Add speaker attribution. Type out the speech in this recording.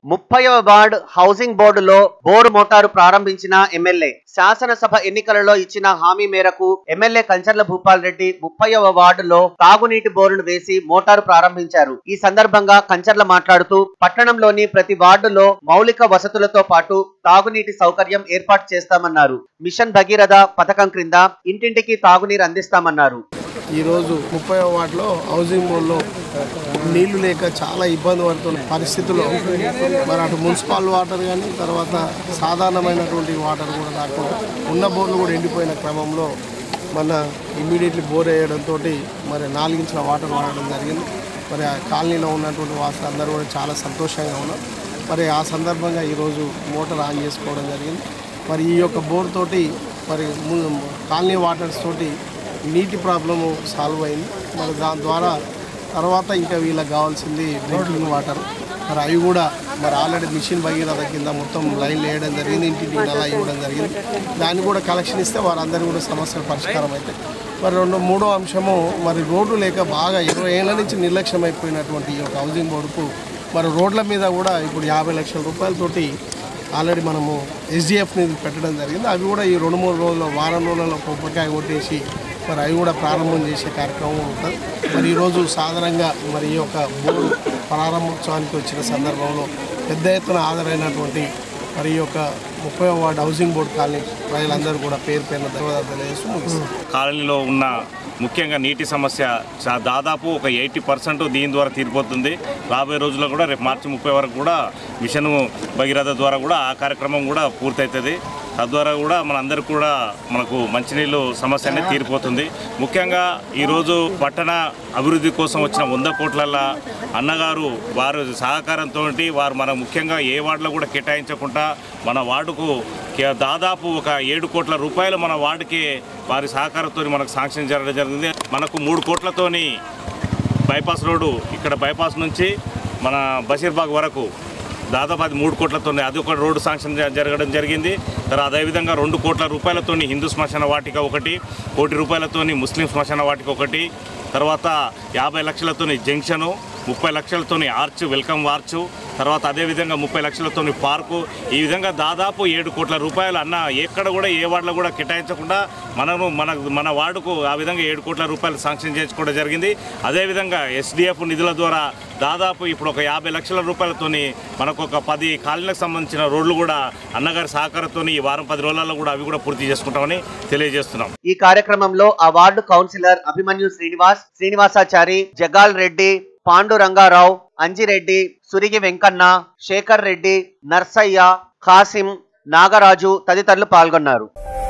Speaker 1: ముప్పైవ ward housing బోర్డులో bore motor ప్రారంభించిన ఎమ్మెల్యే శాసనసభ ఎన్నికలలో ఇచ్చిన హామీ మేరకు ఎమ్మెల్యే కంచర్ల భూపాల్ రెడ్డి ముప్పైవ వార్డులో తాగునీటి బోరును వేసి మోటారు ప్రారంభించారు ఈ సందర్భంగా కంచర్ల మాట్లాడుతూ పట్టణంలోని ప్రతి వార్డులో మౌలిక వసతులతో పాటు తాగునీటి సౌకర్యం ఏర్పాటు చేస్తామన్నారు మిషన్ భగీరథ పథకం క్రింద ఇంటింటికి తాగునీరు అందిస్తామన్నారు
Speaker 2: ఈరోజు ముప్పై వార్డులో హౌసింగ్ బోర్డులో నీళ్లు లేక చాలా ఇబ్బంది పడుతున్న పరిస్థితుల్లో మరి అటు మున్సిపల్ వాటర్ కానీ తర్వాత సాధారణమైనటువంటి వాటర్ కూడా రాకుండా ఉన్న బోర్లు కూడా ఎండిపోయిన క్రమంలో మన ఇమ్మీడియట్లీ బోర్ వేయడంతో మరి నాలుగించిన వాటర్ వాడడం జరిగింది మరి ఆ కాలనీలో ఉన్నటువంటి వాసులు అందరూ కూడా చాలా సంతోషంగా ఉన్నారు మరి ఆ సందర్భంగా ఈరోజు మోటార్ ఆన్ చేసుకోవడం జరిగింది మరి ఈ యొక్క బోర్ తోటి మరి ము- కాలనీ వాటర్స్ తోటి నీటి ప్రాబ్లము సాల్వ్ అయింది మరి దాని ద్వారా తర్వాత ఇంకా వీళ్ళకి కావాల్సింది డ్రింకింగ్ వాటర్ మరి అవి కూడా మరి ఆల్రెడీ మిషన్ భగీరథ కింద మొత్తం లైన్ వేయడం జరిగింది ఇంటింటికి నెల ఇవ్వడం జరిగింది దాన్ని కూడా కలెక్షన్ ఇస్తే వారందరూ కూడా సమస్యలు పరిష్కారం అవుతాయి మరి రెండు మూడో అంశము మరి రోడ్డు లేక బాగా ఇరవై ఏళ్ళ నుంచి నిర్లక్ష్యం అయిపోయినటువంటి ఈ యొక్క హౌసింగ్ బోర్డుకు మరి రోడ్ల మీద కూడా ఇప్పుడు యాభై లక్షల రూపాయలతోటి ఆల్రెడీ మనము ఎస్డిఎఫ్ని పెట్టడం జరిగింది అవి కూడా ఈ రెండు మూడు రోజుల్లో వారం రోజులలో కొబ్బరికాయ కొట్టేసి మరి అవి కూడా ప్రారంభం చేసే కార్యక్రమం ఉంటుంది మరి ఈరోజు సాధారణంగా మరి ఈ యొక్క బోర్డు ప్రారంభోత్సవానికి వచ్చిన సందర్భంలో పెద్ద ఎత్తున హాజరైనటువంటి మరి ఈ యొక్క ముప్పై వార్డు హౌసింగ్ బోర్డు కాలనీ ప్రజలందరూ కూడా పేరు పేరున ధన్యవాదాలు తెలియజేస్తూ ముగిస్తారు
Speaker 3: కాలనీలో ఉన్న ముఖ్యంగా నీటి సమస్య చా- దాదాపు ఒక ఎయిటీ పర్సెంట్ దీని ద్వారా తీరిపోతుంది రాబోయే రోజుల్లో కూడా రేపు మార్చి ముప్పై వరకు కూడా మిషన్ భగీరథ ద్వారా కూడా ఆ కార్యక్రమం కూడా పూర్తవుతుంది తద్వారా కూడా మనందరికీ కూడా మనకు మంచినీళ్ళు సమస్య అనేది తీరిపోతుంది ముఖ్యంగా ఈరోజు పట్టణ అభివృద్ధి కోసం వచ్చిన వంద కోట్లల్లో అన్నగారు వారు సహకారంతో వారు మన ముఖ్యంగా ఏ వార్డులో కూడా కేటాయించకుండా మన వార్డుకు కే- దాదాపు ఒక ఏడు కోట్ల రూపాయలు మన వార్డుకి వారి సహకారంతో మనకు శాంక్షన్ జరగడం జరిగింది మనకు మూడు కోట్లతోని బైపాస్ రోడ్డు ఇక్కడ బైపాస్ నుంచి మన బషీర్బాగ్ వరకు దాదాపు అది మూడు కోట్లతో అది ఒక రోడ్డు శాంక్షన్ జ- జరగడం జరిగింది తర్వాత అదేవిధంగా రెండు కోట్ల రూపాయలతోని హిందూ శ్మశాన వాటిక ఒకటి కోటి రూపాయలతోని ముస్లిం శ్మశాన వాటిక ఒకటి తర్వాత యాభై లక్షలతోని జంక్షను ముప్పై లక్షలతోని ఆర్చ్ వెల్కమ్ వార్చు తర్వాత అదేవిధంగా ముప్పై లక్షలతోని పార్కు ఈ విధంగా దాదాపు ఏడు కోట్ల రూపాయలు అన్న ఎక్కడ కూడా ఏ వార్డులో కూడా కేటాయించకుండా మనము మన మన వార్డుకు ఆ విధంగా ఏడు కోట్ల రూపాయలు శాంక్షన్ చేసుకోవడం జరిగింది అదేవిధంగా ఎస్డిఎఫ్ నిధుల ద్వారా దాదాపు ఇప్పుడు ఒక యాభై లక్షల రూపాయలతోని మనకు ఒక పది కాలనీలకు సంబంధించిన రోడ్లు కూడా అన్నగారి సహకారంతో ఈ వారం పది రోజులలో కూడా అవి కూడా పూర్తి చేసుకుంటామని తెలియజేస్తున్నాం
Speaker 1: ఈ కార్యక్రమంలో ఆ వార్డు కౌన్సిలర్ అభిమన్యు శ్రీనివాస్ శ్రీనివాసాచారి జగాల్ రెడ్డి పాండు రంగారావు అంజిరెడ్డి సురిగి వెంకన్న శేఖర్ రెడ్డి నర్సయ్య ఖాసిం నాగరాజు తదితరులు పాల్గొన్నారు